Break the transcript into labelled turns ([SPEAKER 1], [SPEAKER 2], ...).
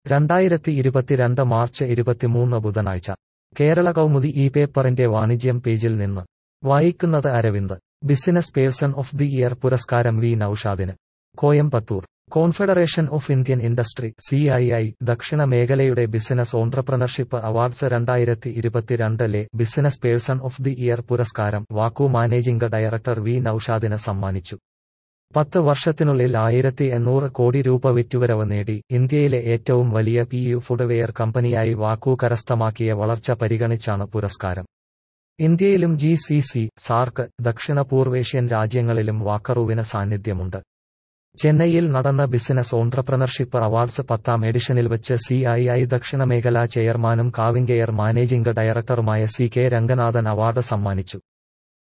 [SPEAKER 1] രണ്ടായിരത്തി ഇരുപത്തിരണ്ട് മാർച്ച് ഇരുപത്തിമൂന്ന് ബുധനാഴ്ച കേരള കൗമുദി ഈ പേപ്പറിന്റെ വാണിജ്യം പേജിൽ നിന്ന് വായിക്കുന്നത് Aravind business person of the year പുരസ്കാരം വി നൌഷാദിന് Coimbatore confederation of Indian industry C I I ദക്ഷിണ മേഖലയുടെ ബിസിനസ് ഓൺട്രപ്രണർഷിപ്പ് അവാർഡ്സ് രണ്ടായിരത്തി ഇരുപത്തിരണ്ടിലെ business person of the year പുരസ്കാരം വാക്കു മാനേജിംഗ് ഡയറക്ടർ വി നൌഷാദിന് സമ്മാനിച്ചു പത്ത് വർഷത്തിനുള്ളിൽ ആയിരത്തി എണ്ണൂറ് കോടി രൂപ വിറ്റുവരവ് നേടി ഇന്ത്യയിലെ ഏറ്റവും വലിയ പി യു ഫുഡ്വെയർ കമ്പനിയായി വാക്കു കരസ്ഥമാക്കിയ വളർച്ച പരിഗണിച്ചാണ് പുരസ്കാരം ഇന്ത്യയിലും ജി സി സി സാർക്ക് ദക്ഷിണ പൂർവേഷ്യൻ രാജ്യങ്ങളിലും വാക്കറുവിന് സാന്നിധ്യമുണ്ട് ചെന്നൈയിൽ നടന്ന ബിസിനസ് ഓൺട്രപ്രണർഷിപ്പ് അവാർഡ്സ് പത്താം എഡിഷനിൽ വെച്ച് സി ഐ ഐ ദക്ഷിണ മേഖലാ ചെയർമാനും കാവിംഗെയർ മാനേജിംഗ് ഡയറക്ടറുമായ സി കെ രംഗനാഥൻ അവാർഡ് സമ്മാനിച്ചു